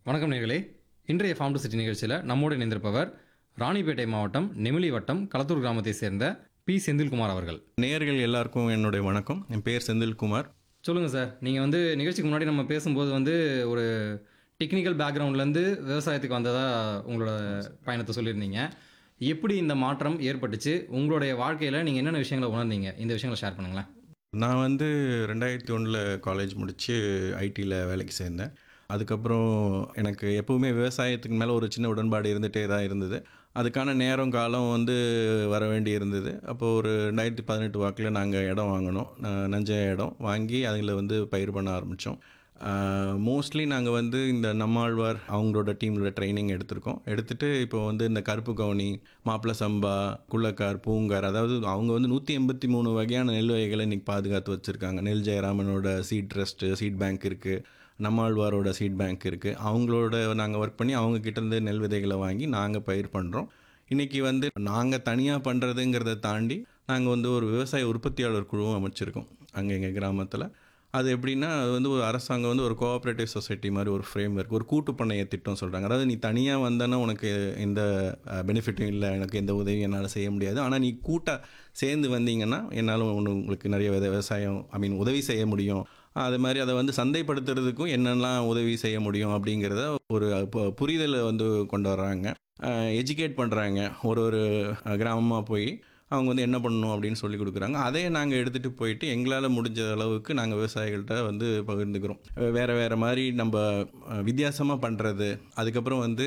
வணக்கம் நேர்களே இன்றைய ஃபார்ம் டு சிட்டி நிகழ்ச்சியில் நம்மோடு இணைந்திருப்பவர் ராணிப்பேட்டை மாவட்டம் நெமிலி வட்டம் களத்தூர் கிராமத்தை சேர்ந்த பி செந்தில்குமார் அவர்கள் நேயர்கள் எல்லாருக்கும் என்னுடைய வணக்கம் என் பேர் செந்தில்குமார் சொல்லுங்கள் சார் நீங்கள் வந்து நிகழ்ச்சிக்கு முன்னாடி நம்ம பேசும்போது வந்து ஒரு டெக்னிக்கல் பேக்ரவுண்ட்லேருந்து விவசாயத்துக்கு வந்ததாக உங்களோட பயணத்தை சொல்லியிருந்தீங்க எப்படி இந்த மாற்றம் ஏற்பட்டுச்சு உங்களுடைய வாழ்க்கையில் நீங்கள் என்னென்ன விஷயங்களை உணர்ந்தீங்க இந்த விஷயங்களை ஷேர் பண்ணுங்களேன் நான் வந்து ரெண்டாயிரத்தி ஒன்றில் காலேஜ் முடித்து ஐடியில் வேலைக்கு சேர்ந்தேன் அதுக்கப்புறம் எனக்கு எப்போவுமே விவசாயத்துக்கு மேலே ஒரு சின்ன உடன்பாடு இருந்துகிட்டே தான் இருந்தது அதுக்கான நேரம் காலம் வந்து வர வேண்டி இருந்தது அப்போது ஒரு ரெண்டாயிரத்தி பதினெட்டு வாக்கில் நாங்கள் இடம் வாங்கினோம் ந- நஞ்ச இடம் வாங்கி அதில் வந்து பயிர் பண்ண ஆரம்பித்தோம் மோஸ்ட்லி நாங்கள் வந்து இந்த நம்மாழ்வார் அவங்களோட டீமோட ட்ரைனிங் எடுத்திருக்கோம் எடுத்துட்டு இப்போ வந்து இந்த கருப்பு கவுனி மாப்பிள சம்பா குள்ளக்கார் பூங்கார் அதாவது அவங்க வந்து நூற்றி எண்பத்தி மூணு வகையான நெல் வகைகளை இன்றைக்கி பாதுகாத்து வச்சுருக்காங்க நெல் ஜெயராமனோட சீட் ட்ரஸ்ட்டு சீட் பேங்க் இருக்குது நம்மாழ்வாரோட சீட் பேங்க் இருக்குது அவங்களோட நாங்கள் ஒர்க் பண்ணி அவங்க கிட்ட இருந்து நெல் விதைகளை வாங்கி நாங்கள் பயிர் பண்ணுறோம் இன்றைக்கி வந்து நாங்கள் தனியாக பண்ணுறதுங்கிறத தாண்டி நாங்கள் வந்து ஒரு விவசாய உற்பத்தியாளர் குழுவும் அமைச்சிருக்கோம் அங்கே எங்கள் கிராமத்தில் அது எப்படின்னா அது வந்து ஒரு அரசாங்கம் வந்து ஒரு கோஆப்ரேட்டிவ் சொசைட்டி மாதிரி ஒரு ஃப்ரேம் ஒர்க் ஒரு கூட்டு பண்ணைய திட்டம் சொல்கிறாங்க அதாவது நீ தனியாக வந்தேன்னா உனக்கு எந்த பெனிஃபிட்டும் இல்லை எனக்கு எந்த உதவியும் என்னால் செய்ய முடியாது ஆனால் நீ கூட்டாக சேர்ந்து வந்தீங்கன்னா என்னால் ஒன்று உங்களுக்கு நிறைய வித- விவசாயம் ஐ மீன் உதவி செய்ய முடியும் அது மாதிரி அதை வந்து சந்தைப்படுத்துறதுக்கும் என்னெல்லாம் உதவி செய்ய முடியும் அப்படிங்கிறத ஒரு பு- புரிதலை வந்து கொண்டு வர்றாங்க எஜுகேட் பண்ணுறாங்க ஒரு ஒரு கிராமமாக போய் அவங்க வந்து என்ன பண்ணணும் அப்படின்னு சொல்லி கொடுக்குறாங்க அதே நாங்கள் எடுத்துகிட்டு போயிட்டு எங்களால் முடிஞ்ச அளவுக்கு நாங்கள் விவசாயிகள்கிட்ட வந்து பகிர்ந்துக்கிறோம் வே- வேற வேற மாதிரி நம்ம வித்தியாசமாக பண்ணுறது அதுக்கப்புறம் வந்து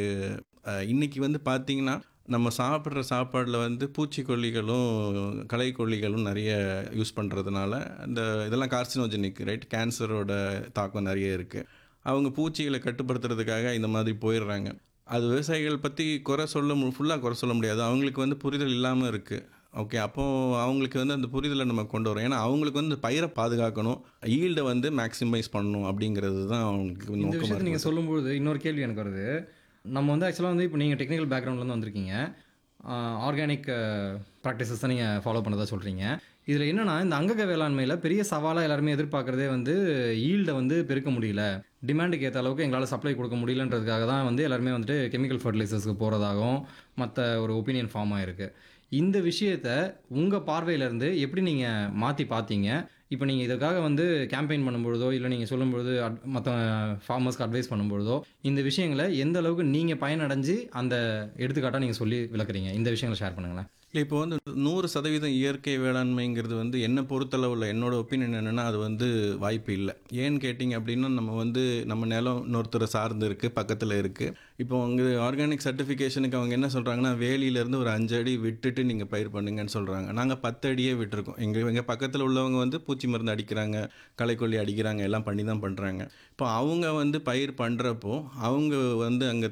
அஹ், இன்னைக்கு வந்து பார்த்திங்கன்னா நம்ம சாப்பிட்ற சாப்பாடில் வந்து பூச்சிக்கொல்லிகளும் களைக்கொல்லிகளும் நிறைய யூஸ் பண்ணுறதுனால இந்த இதெல்லாம் கார்சினோஜெனிக் ரைட் கேன்சரோட தாக்கம் நிறைய இருக்குது அவங்க பூச்சிகளை கட்டுப்படுத்துறதுக்காக இந்த மாதிரி போயிடுறாங்க அது விவசாயிகள் பற்றி குறை சொல்ல ஃபுல்லாக குறை சொல்ல முடியாது அவங்களுக்கு வந்து புரிதல் இல்லாமல் இருக்குது ஓகே அப்போ அவங்களுக்கு வந்து அந்த புரிதலை நம்ம கொண்டு வரோம் ஏன்னா அவங்களுக்கு வந்து பயிரை பாதுகாக்கணும் ஈல்டை வந்து மேக்ஸிமைஸ் பண்ணணும் அப்படிங்கிறது தான் அவங்களுக்கு இந்த நோக்கமாக விஷயத்தை நீங்கள் சொல்லும்போது இன்னொரு கேள்வி எனக்கு வருது நம்ம வந்து ஆக்சுவலாக வந்து இப்போ நீங்கள் டெக்னிக்கல் பேக்ரவுண்ட்லேருந்து வந்திருக்கீங்க ஆர்கானிக் ப்ராக்டிசஸ் தான் நீங்கள் ஃபாலோ பண்ணதா சொல்கிறீங்க இதில் என்னென்னா இந்த அங்கக வேளாண்மையில் பெரிய சவாலாக எல்லாருமே எதிர்பார்க்குறதே வந்து ஈல்டை வந்து பெருக்க முடியல டிமாண்டுக்கு ஏற்ற அளவுக்கு எங்களால் சப்ளை கொடுக்க முடியலன்றதுக்காக தான் வந்து எல்லாருமே வந்துட்டு கெமிக்கல் ஃபர்டிலைசர்ஸ்க்கு போகிறதாகவும் மற்ற ஒரு ஒப்பீனியன் ஃபார்ம் ஆயிருக்கு இந்த விஷயத்த உங்கள் பார்வையிலேருந்து எப்படி நீங்கள் மாற்றி பார்த்தீங்க இப்போ நீங்கள் இதுக்காக வந்து கேம்பெயின் பண்ணும்பொழுதோ இல்லை நீங்கள் சொல்லும்பொழுது அட் மற்ற ஃபார்மர்ஸ்க்கு அட்வைஸ் பண்ணும்பொழுதோ இந்த விஷயங்களை எந்த அளவுக்கு நீங்கள் பயனடைஞ்சு அந்த எடுத்துக்காட்டாக நீங்கள் சொல்லி விளக்குறீங்க இந்த விஷயங்களை ஷேர் பண்ணுங்களேன் இல்லை இப்போ வந்து நூறு சதவீதம் இயற்கை வேளாண்மைங்கிறது வந்து என்னை பொறுத்தளவில் என்னோட ஒப்பீனியன் என்னென்னா அது வந்து வாய்ப்பு இல்லை ஏன்னு கேட்டிங்க அப்படின்னா நம்ம வந்து நம்ம நிலம் இன்னொருத்தரை சார்ந்து இருக்குது பக்கத்தில் இருக்குது இப்போ அங்கே ஆர்கானிக் சர்டிஃபிகேஷனுக்கு அவங்க என்ன சொல்கிறாங்கன்னா வேலியிலேருந்து ஒரு அஞ்சு அடி விட்டுட்டு நீங்கள் பயிர் பண்ணுங்கன்னு சொல்கிறாங்க நாங்கள் பத்து அடியே விட்டுருக்கோம் எங்கள் எங்கள் பக்கத்தில் உள்ளவங்க வந்து பூச்சி மருந்து அடிக்கிறாங்க களைக்கொல்லி அடிக்கிறாங்க எல்லாம் பண்ணி தான் பண்ணுறாங்க இப்போ அவங்க வந்து பயிர் பண்ணுறப்போ அவங்க வந்து அங்கே